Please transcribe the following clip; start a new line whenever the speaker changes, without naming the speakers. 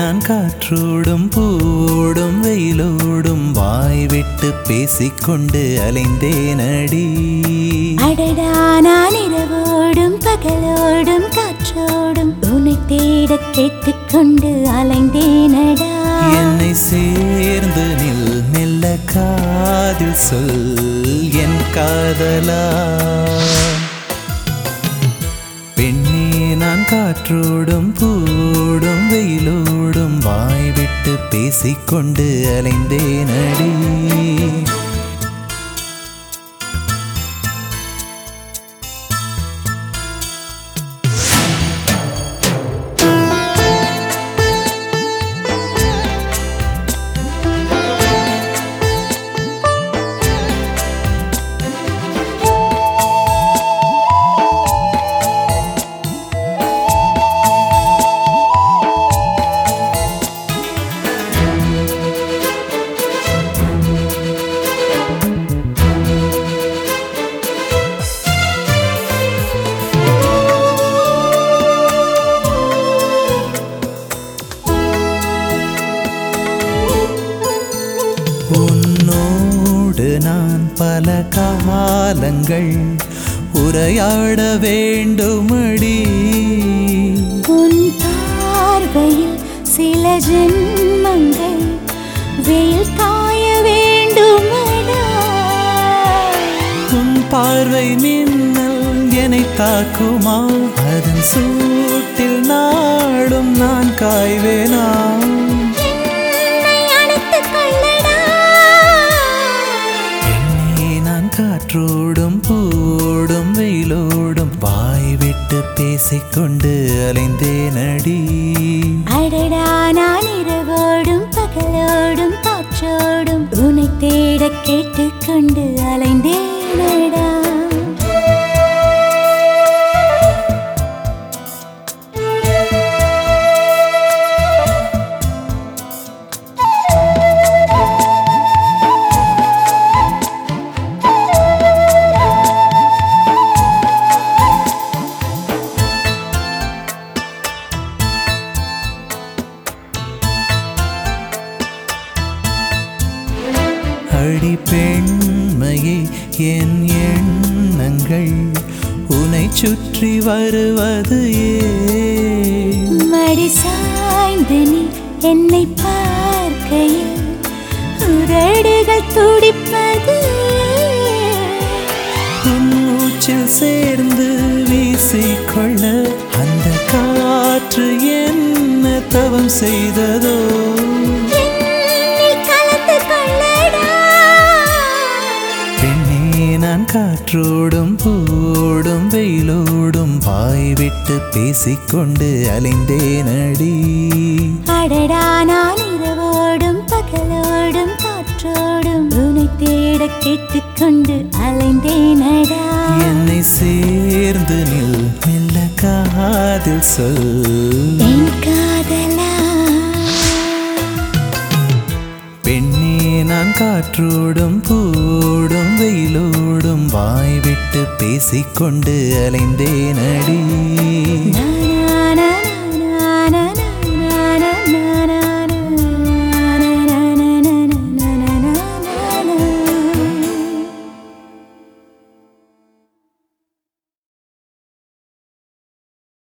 நான் காற்றோடும் பூவோடும் வெயிலோடும் வாய் விட்டு பேசிக்கொண்டு அலைந்தேனடி
அடடா நான் இரவோடும் பகலோடும் காற்றோடும் உன்னை தேட கேட்டுக்கொண்டு அலைந்தேனடா
என்னை சேர்ந்து நில் மெல்ல காதில் சொல் என் காதலா பெண்ணே நான் காற்றோடும் பூடும் வெயிலோடும் வாய் விட்டு பேசிக்கொண்டு அலைந்தேனடி உன்னோடு நான் பல காலங்கள் உரையாட வேண்டுமடி
உன் பார்வையில் சில ஜென்மங்கள் வெயில் காய வேண்டுமடா
உன் பார்வை மின்னல் என்னை தாக்குமா அதன் சூட்டில் நாடும் நான் காய்வேனா
என்னை அணைத்துக் கொள்ளடா
பெண்ணே நான் காற்றோடும் பூடும் வெயிலோடும் வாய் விட்டு பேசிக்கொண்டு அலைந்தேனடி
அடடா நான் இரவோடும் பகலோடும் காற்றோடும் உன்னை தேட கேட்டுக்கொண்டு அலைந்தேனடா
அடி பெண்மையே என் எண்ணங்கள் உன்னை சுற்றி வருவது ஏன்
மடி சாய்ந்து நீ என்னை பார்க்கையில் உதடுகள் துடிப்பது
உன் மூச்சில் சேர்ந்து வீசிக்கொள்ள அந்த காற்று என்ன தவம் செய்ததோ
என்னில் கலந்து கொள்ளடா
பெண்ணே நான் காற்றோடும் பூடும் வெயிலோடும் வாய் விட்டு பேசிக்கொண்டு அலைந்தேனடி
அடடா நான் இரவோடும் பகலோடும் காற்றோடும் உன்னை தேட கேட்டுக்கொண்டு அலைந்தேனடா
என்னை சேர்ந்து நில் மெல்ல காதில் சொல்
என் காதலா
பெண்ணே நான் காற்றோடும் பூடும் வெயிலோடும் வாய் விட்டு பேசிக்கொண்டு அலைந்தேனடி
நான்